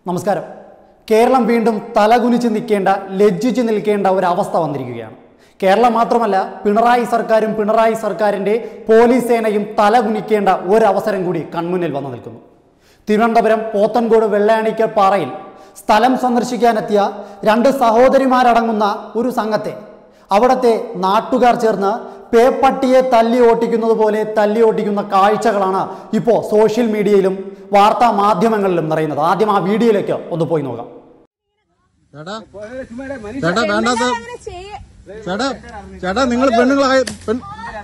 നമസ്കാരം കേരളം വീണ്ടും തലകുനിച്ച് നിൽക്കേണ്ട ലജ്ജിച്ച് നിൽക്കേണ്ട ഒരവസ്ഥ വന്നിരിക്കുകയാണ് കേരളം മാത്രമല്ല പിണറായി സർക്കാരും പിണറായി സർക്കാരിൻ്റെ പോലീസ് സേനയും തലകുനിക്കേണ്ട ഒരവസരം കൂടി കൺമുന്നിൽ വന്നു നിൽക്കുന്നു തിരുവനന്തപുരം പോത്തൻകോട് വെള്ളയാണിക്കൽ പാറയിൽ സ്ഥലം സന്ദർശിക്കാനെത്തിയ രണ്ട് സഹോദരിമാരടങ്ങുന്ന ഒരു സംഘത്തെ അവിടുത്തെ നാട്ടുകാർ ചേർന്ന് പേപ്പട്ടിയെ തല്ലി ഓട്ടിക്കുന്നത് പോലെ തല്ലി ഓട്ടിക്കുന്ന കാഴ്ചകളാണ് ഇപ്പോൾ സോഷ്യൽ മീഡിയയിലും വാർത്താ മാധ്യമങ്ങളിലും നിറയുന്നത് ആദ്യം ആ വീഡിയോയിലേക്ക് ഒന്ന് പോയി നോക്കാം ചേട്ടാ ചേട്ടാ വേണ്ടാത്ത അങ്ങനെ ചെയ്യ- ചേട്ടാ ചേട്ടാ നിങ്ങൾ പെണ്ണുങ്ങളായ പെൺ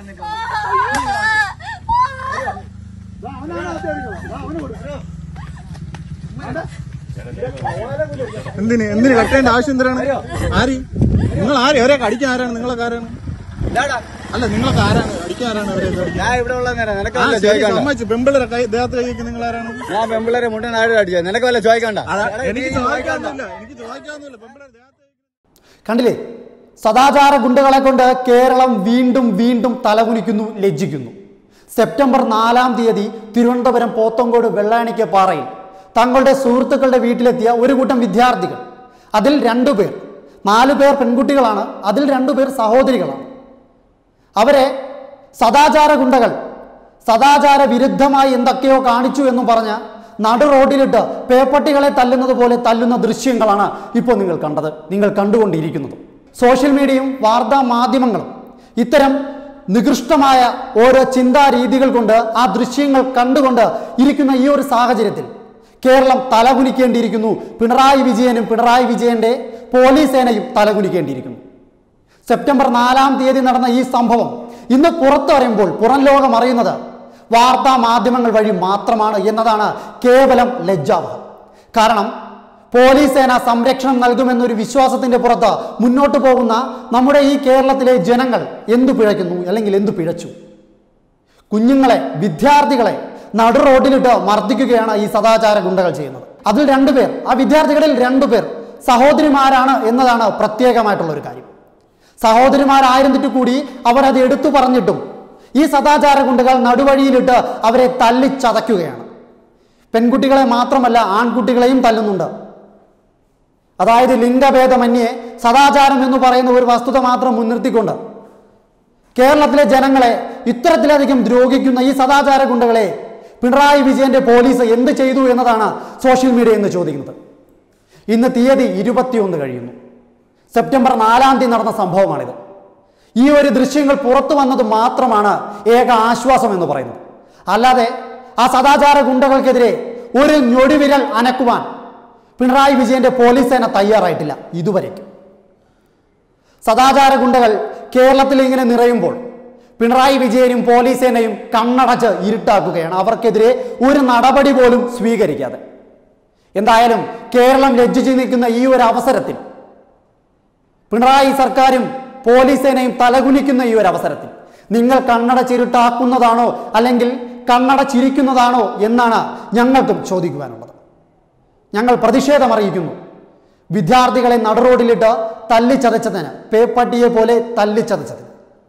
എന്തിന് എന്തിന് കട്ടേണ്ട ആവശ്യം എന്തിനാണ് ആര് നിങ്ങൾ ആര് അവരെയൊക്കെ അടിക്കാൻ ആരാണ് നിങ്ങളൊക്കെ ആരാണ് അല്ല നിങ്ങളൊക്കെ ആരാണ് അടിക്കാൻ ആരാണ് അവരെയൊക്കെ അടിക്കാൻ ഞാൻ ഇവിടെ ഉള്ള നേരം നിനക്ക് ആ, വല്ല ശരി, ചോദിക്കണ്ട സമ്മതിച്ചു പെമ്പിളരെ കൈ ദേഹത്ത് കൈയ്ക്ക് നിങ്ങൾ ആരാണ് ഞാൻ പെമ്പിള്ളേരെ മുട്ടൻ ആരും അടിച്ചത് നിനക്ക് വല്ല ചോദിക്കണ്ട എനിക്ക് ചോദിക്കാന്നില്ല എനിക്ക് ചോദിക്കാന്നില്ല പെമ്പിളരെ ദേഹത്ത് കൈയ്ക്ക് കണ്ടില്ലേ സദാചാര ഗുണ്ടകളെ കൊണ്ട് കേരളം വീണ്ടും വീണ്ടും തലകുനിക്കുന്നു ലജ്ജിക്കുന്നു സെപ്റ്റംബർ നാലാം തീയതി തിരുവനന്തപുരം പോത്തങ്കോട് വെള്ളാണിക്ക പാറയിൽ തങ്ങളുടെ സുഹൃത്തുക്കളുടെ വീട്ടിലെത്തിയ ഒരു കൂട്ടം വിദ്യാർത്ഥികൾ അതിൽ രണ്ടുപേർ നാലു പേർ പെൺകുട്ടികളാണ് അതിൽ രണ്ടുപേർ സഹോദരികളാണ് അവരെ സദാചാര ഗുണ്ടകൾ സദാചാര വിരുദ്ധമായി എന്തൊക്കെയോ കാണിച്ചു എന്നും പറഞ്ഞ് നടു റോഡിലിട്ട് പേപ്പട്ടികളെ തല്ലുന്നത് പോലെ തല്ലുന്ന ദൃശ്യങ്ങളാണ് ഇപ്പോൾ നിങ്ങൾ കണ്ടത് നിങ്ങൾ കണ്ടുകൊണ്ടിരിക്കുന്നത് സോഷ്യൽ മീഡിയയും വാർത്താ മാധ്യമങ്ങളും ഇത്തരം നികൃഷ്ടമായ ഓരോ ചിന്താ രീതികൾ കൊണ്ട് ആ ദൃശ്യങ്ങൾ കണ്ടുകൊണ്ട് ഇരിക്കുന്ന ഈ ഒരു സാഹചര്യത്തിൽ കേരളം തലകുനിക്കേണ്ടിയിരിക്കുന്നു പിണറായി വിജയനും പിണറായി വിജയന്റെ പോലീസ് സേനയും തലകുനിക്കേണ്ടിയിരിക്കുന്നു സെപ്റ്റംബർ നാലാം തീയതി നടന്ന ഈ സംഭവം ഇന്ന് പുറത്തു വരുമ്പോൾ പുറം ലോകം അറിയുന്നത് വാർത്താ മാധ്യമങ്ങൾ വഴി മാത്രമാണ് എന്നതാണ് കേവലം ലജ്ജാവഹം കാരണം പോലീസ് സേന സംരക്ഷണം നൽകുമെന്നൊരു വിശ്വാസത്തിന്റെ പുറത്ത് മുന്നോട്ട് പോകുന്ന നമ്മുടെ ഈ കേരളത്തിലെ ജനങ്ങൾ എന്തു പിഴയ്ക്കുന്നു അല്ലെങ്കിൽ എന്തു പിഴച്ചു കുഞ്ഞുങ്ങളെ വിദ്യാർത്ഥികളെ നടു റോഡിലിട്ട് മർദ്ദിക്കുകയാണ് ഈ സദാചാര ഗുണ്ടകൾ ചെയ്യുന്നത് അതിൽ രണ്ടുപേർ ആ വിദ്യാർത്ഥികളിൽ രണ്ടുപേർ സഹോദരിമാരാണ് എന്നതാണ് പ്രത്യേകമായിട്ടുള്ള ഒരു കാര്യം സഹോദരിമാരായിരുന്നിട്ട് കൂടി അവർ അത് എടുത്തു പറഞ്ഞിട്ടും ഈ സദാചാര ഗുണ്ടകൾ നടുവഴിയിലിട്ട് അവരെ തല്ലിച്ചതയ്ക്കുകയാണ് പെൺകുട്ടികളെ മാത്രമല്ല ആൺകുട്ടികളെയും തല്ലുന്നുണ്ട് അതായത് ലിംഗഭേദമന്യേ സദാചാരം എന്ന് പറയുന്ന ഒരു വസ്തുത മാത്രം മുൻനിർത്തിക്കൊണ്ട് കേരളത്തിലെ ജനങ്ങളെ ഇത്തരത്തിലധികം ദ്രോഹിക്കുന്ന ഈ സദാചാര ഗുണ്ടകളെ പിണറായി വിജയന്റെ പോലീസ് എന്ത് ചെയ്തു എന്നതാണ് സോഷ്യൽ മീഡിയ എന്ന് ചോദിക്കുന്നത് ഇന്ന് തീയതി ഇരുപത്തിയൊന്ന് കഴിയുന്നു സെപ്റ്റംബർ നാലാം തീയതി നടന്ന സംഭവമാണിത് ഈ ഒരു ദൃശ്യങ്ങൾ പുറത്തു വന്നത് മാത്രമാണ് ഏക ആശ്വാസം എന്ന് പറയുന്നത് അല്ലാതെ ആ സദാചാര ഗുണ്ടകൾക്കെതിരെ ഒരു ഞൊടിവിരൽ അനക്കുവാൻ പിണറായി വിജയന്റെ പോലീസ് സേന തയ്യാറായിട്ടില്ല ഇതുവരേക്കും സദാചാര ഗുണ്ടകൾ കേരളത്തിൽ ഇങ്ങനെ നിറയുമ്പോൾ പിണറായി വിജയനും പോലീസ് സേനയും കണ്ണടച്ച് ഇരുട്ടാക്കുകയാണ് അവർക്കെതിരെ ഒരു നടപടി പോലും സ്വീകരിക്കാതെ എന്തായാലും കേരളം ലജ്ജിച്ച് നിൽക്കുന്ന ഈ ഒരു അവസരത്തിൽ പിണറായി സർക്കാരും പോലീസ് സേനയും തലകുനിക്കുന്ന ഈ ഒരു അവസരത്തിൽ നിങ്ങൾ കണ്ണടച്ചിരുട്ടാക്കുന്നതാണോ അല്ലെങ്കിൽ കണ്ണടച്ചിരിക്കുന്നതാണോ എന്നാണ് ഞങ്ങൾക്കും ചോദിക്കുവാനുള്ളത് ഞങ്ങൾ പ്രതിഷേധം അറിയിക്കുന്നു വിദ്യാർത്ഥികളെ നടുറോഡിലിട്ട് തല്ലിച്ചതച്ചതിന് പേപ്പട്ടിയെ പോലെ തല്ലിച്ചതച്ചതിന്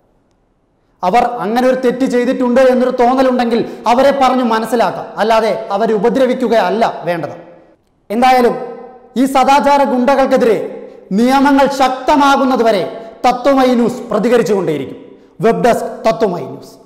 അവർ അങ്ങനെ ഒരു തെറ്റ് ചെയ്തിട്ടുണ്ട് എന്നൊരു തോന്നലുണ്ടെങ്കിൽ അവരെ പറഞ്ഞു മനസ്സിലാക്കാം അല്ലാതെ അവരെ ഉപദ്രവിക്കുകയല്ല വേണ്ടത് എന്തായാലും ഈ സദാചാര ഗുണ്ടകൾക്കെതിരെ നിയമങ്ങൾ ശക്തമാകുന്നതുവരെ തത്വമൈ ന്യൂസ് പ്രതികരിച്ചുകൊണ്ടേയിരിക്കും വെബ് ഡെസ്ക് തത്വമൈ ന്യൂസ്